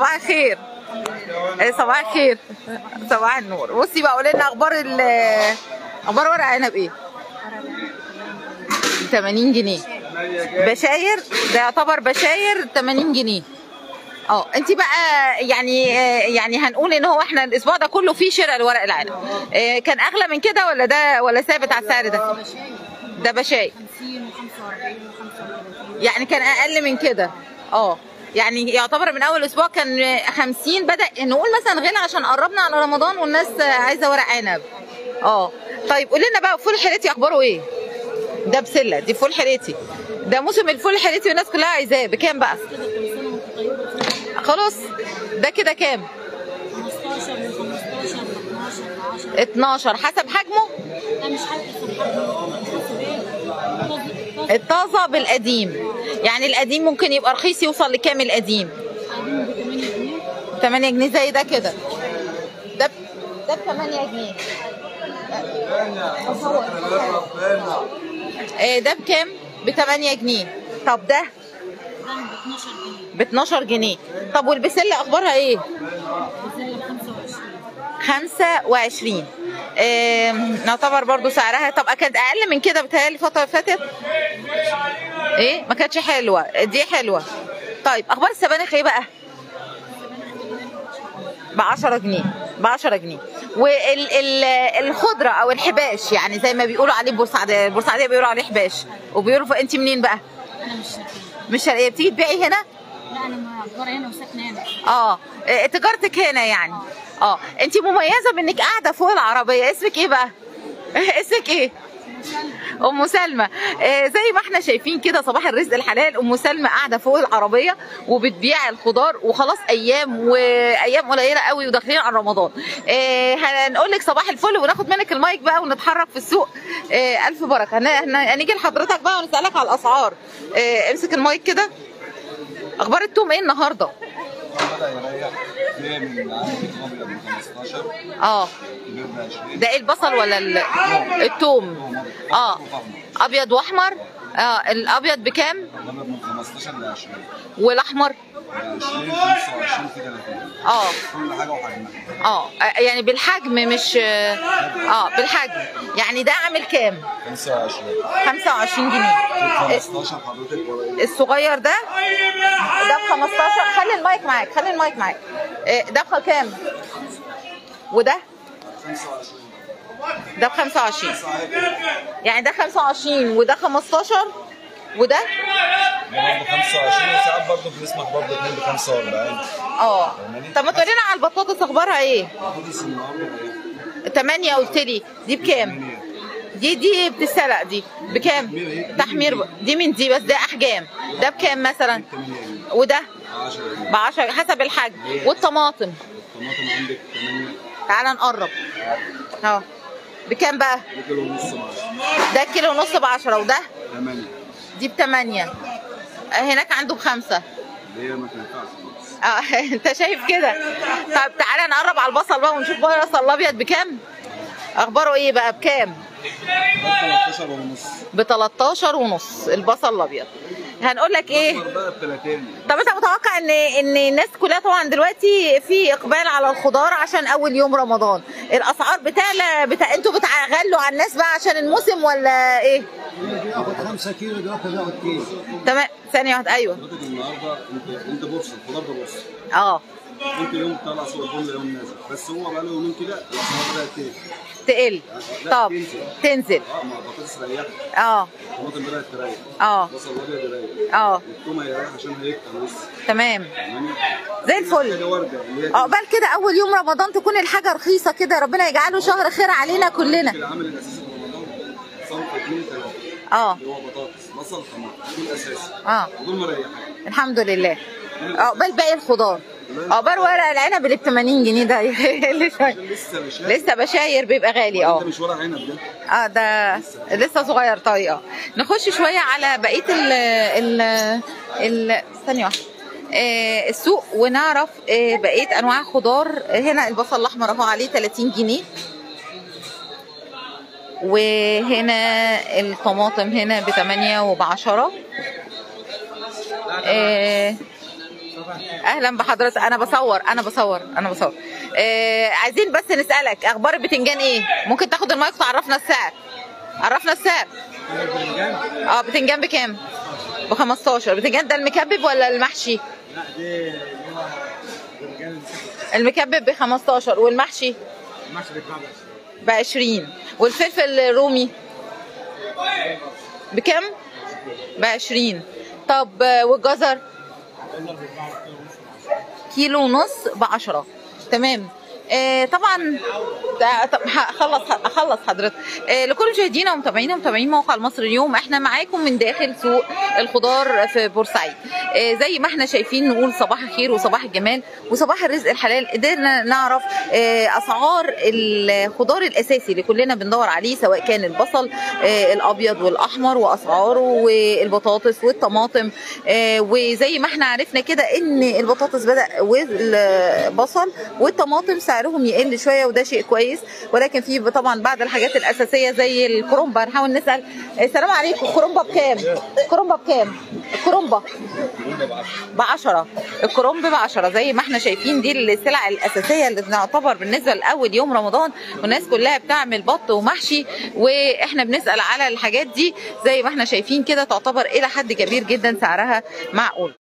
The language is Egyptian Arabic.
صباح الخير إيه، صباح الخير صباح النور بصي بقى قولي لنا اخبار ال اخبار ورق عنب ايه 80 جنيه بشاير ده يعتبر بشاير 80 جنيه اه انت بقى يعني آه، يعني هنقول ان هو احنا الاسبوع ده كله فيه شراء لورق العنب آه، كان اغلى من كده ولا ده ولا ثابت على السعر ده ده بشاير 50 و45 و35 يعني كان اقل من كده اه يعني يعتبر من اول اسبوع كان 50 بدا نقول مثلا غلى عشان قربنا على رمضان والناس عايزه ورق عنب اه طيب قولي لنا بقى فول حريتي اخباره ايه ده بسله دي فول حريتي ده موسم الفول الحريتي والناس كلها عايزاه بكام بقى كده كل سنه وانت طيبه خلاص ده كده كام 15 من 15 ل 12 ل 10 12 حسب حجمه لا مش حاجه حسب حسب ايه؟ طز- طز- الطازه بالقديم يعني القديم ممكن يبقى رخيص يوصل لكام القديم قاعدين ب 8 جنيه 8 جنيه زي ده كده ده ب- ده ب 8 جنيه آه، ده بكام؟ ب 8 جنيه طب ده ده ب 12 جنيه ب 12 جنيه طب والبسله اخبارها ايه؟ البسله ب 25 25 آم، نعتبر برضو سعرها طب كانت اقل من كده بتهيألي الفتره اللي فاتت ايه ما كانتش حلوه دي حلوه طيب اخبار السبانخ ايه بقى ب 10 جنيه ب 10 جنيه والخضره او الحباش يعني زي ما بيقولوا عليه بورسعيديه البورسعيديه بيقولوا عليه حباش وبيقولوا انت منين بقى انا مش شايفه مش شرقيه بتيجي تبيعي هنا لا انا معبره هنا وساكنه هنا اه إيه، تجارتك هنا يعني اه انت مميزه بانك قاعده فوق العربيه اسمك ايه بقى اسمك ايه ام سلمى آه زي ما احنا شايفين كده صباح الرزق الحلال ام سلمى قاعده فوق العربيه وبتبيع الخضار وخلاص ايام وايام قليله قوي وداخلين على رمضان آه هنقول لك صباح الفل وناخد منك المايك بقى ونتحرك في السوق آه الف بركه هن- هن- هنيجي لحضرتك بقى ونسالك على الاسعار آه امسك المايك كده اخبار التوم ايه النهارده بدأ يريح جاي من عندي ابيض من 15 اه كبير ب 20 ده ايه البصل ولا ال- التوم اه ابيض واحمر اه الابيض بكام الابيض من 15 ل 20 والاحمر ب 20 25 في 30 اه كل حاجه وحجمها اه يعني بالحجم مش اه بالحجم يعني ده عامل كام 25 25 جنيه 15 حضرتك ولا ايه؟ الصغير ده ده ب 15 خلي المايك معاك خلي المايك معاك إيه، ده بكام وده 25 ده ب 25 يعني ده 25 وده 15 وده ده برضه 25 وساعات برضه بنسمح برضه 2 ب 45 اه طب ما تقولي لنا على البطاطس اخبارها ايه حدث النهارده ايه؟ 8 قلت لي دي بكام دي دي بتسرق دي بكام تحمير ب- دي من دي بس ده احجام ده بكام مثلا 8 جنيه وده 10 جنيه ب 10 حسب الحجم والطماطم الطماطم عندك 8 تعالى نقرب اهو بكام بقى كيلو ونص ب 10 ده كيلو ونص ب 10 وده 8 دي ب 8 هناك عنده بخمسة اللي هي ما تنفعش خالص اه انت شايف كده طب تعالى نقرب على البصل بقى ونشوف بقى البصل الابيض بكام اخباره ايه بقى بكام 13 ونص ب 13 ونص البصل الابيض هنقول لك ايه بقى ب 30 طب انت متوقع ان ان الناس كلها طبعا دلوقتي في اقبال على الخضار عشان اول يوم رمضان الاسعار بتعلى بتا... انتوا بتغلوا على الناس بقى عشان الموسم ولا ايه بياخد 5 كيلو دلوقتي بياخد كيلو تمام ثانيه واحده ايوه حضرتك النهارده انت انت بورصه الخضار ده بورصه اه انت يوم طالع سوق الفل يوم نازل بس هو بقى له يومين كده الاسعار بدات تقل تقل طب تنزل اه ما البطاطس ريحت اه الطماطم بدات تريح اه البصل الابيض يريح اه والثوم هيريح عشان هيكتر لسه تمام فاهماني؟ زي الفل حاجه ورده اللي هي عقبال كده اول يوم رمضان تكون الحاجه رخيصه كده ربنا يجعله شهر خير علينا كلنا العامل الاساسي في رمضان صنف 2 3 اه اللي هو بطاطس بصل طماطم دول اساسي اه دول مريحين الحمد لله عقبال باقي الخضار عقبال ورق العنب اللي ب 80 جنيه ده اللي شوية. لسه مش لسه بشاير بيبقى غالي انت اه مش ورق عنب ده اه ده لسه صغير طري اه نخش شويه على بقيه ال ال ال ثانيه واحده آه السوق ونعرف آه بقيه انواع خضار هنا البصل الاحمر اهو عليه 30 جنيه وهنا الطماطم هنا ب 8 وب 10 آه اهلا بحضرتك انا بصور انا بصور انا بصور آه عايزين بس نسالك اخبار البتنجان ايه ممكن تاخد المايك تعرفنا السعر عرفنا السعر اه بتنجان بكام ب 15 بتنجان ده المكبب ولا المحشي لا دي اللي هو الرجال المكبب ب 15 والمحشي المحشي بيتباع ب 20 والفلفل الرومي بكام ب 20 طب آه، والجزر كيلو ونص ب 10 تمام آه طبعا ده- طب هخلص اخلص حضرتك آه لكل مشاهدينا ومتابعينا ومتابعين موقع المصري اليوم احنا معاكم من داخل سوق الخضار في بورسعيد آه زي ما احنا شايفين نقول صباح الخير وصباح الجمال وصباح الرزق الحلال قدرنا نعرف آه اسعار الخضار الاساسي اللي كلنا بندور عليه سواء كان البصل آه الابيض والاحمر واسعاره والبطاطس والطماطم آه وزي ما احنا عرفنا كده ان البطاطس بدا والبصل والطماطم سعرهم يقل شويه وده شيء كويس ولكن في طبعا بعض الحاجات الاساسيه زي الكرومبا نحاول نسال السلام عليكم الكرومبا بكام؟ الكرومبا بكام؟ الكرومبا ب 10 الكرومب ب 10 زي ما احنا شايفين دي السلع الاساسيه اللي تعتبر بالنسبه لاول يوم رمضان والناس كلها بتعمل بط ومحشي واحنا بنسال على الحاجات دي زي ما احنا شايفين كده تعتبر الى حد كبير جدا سعرها معقول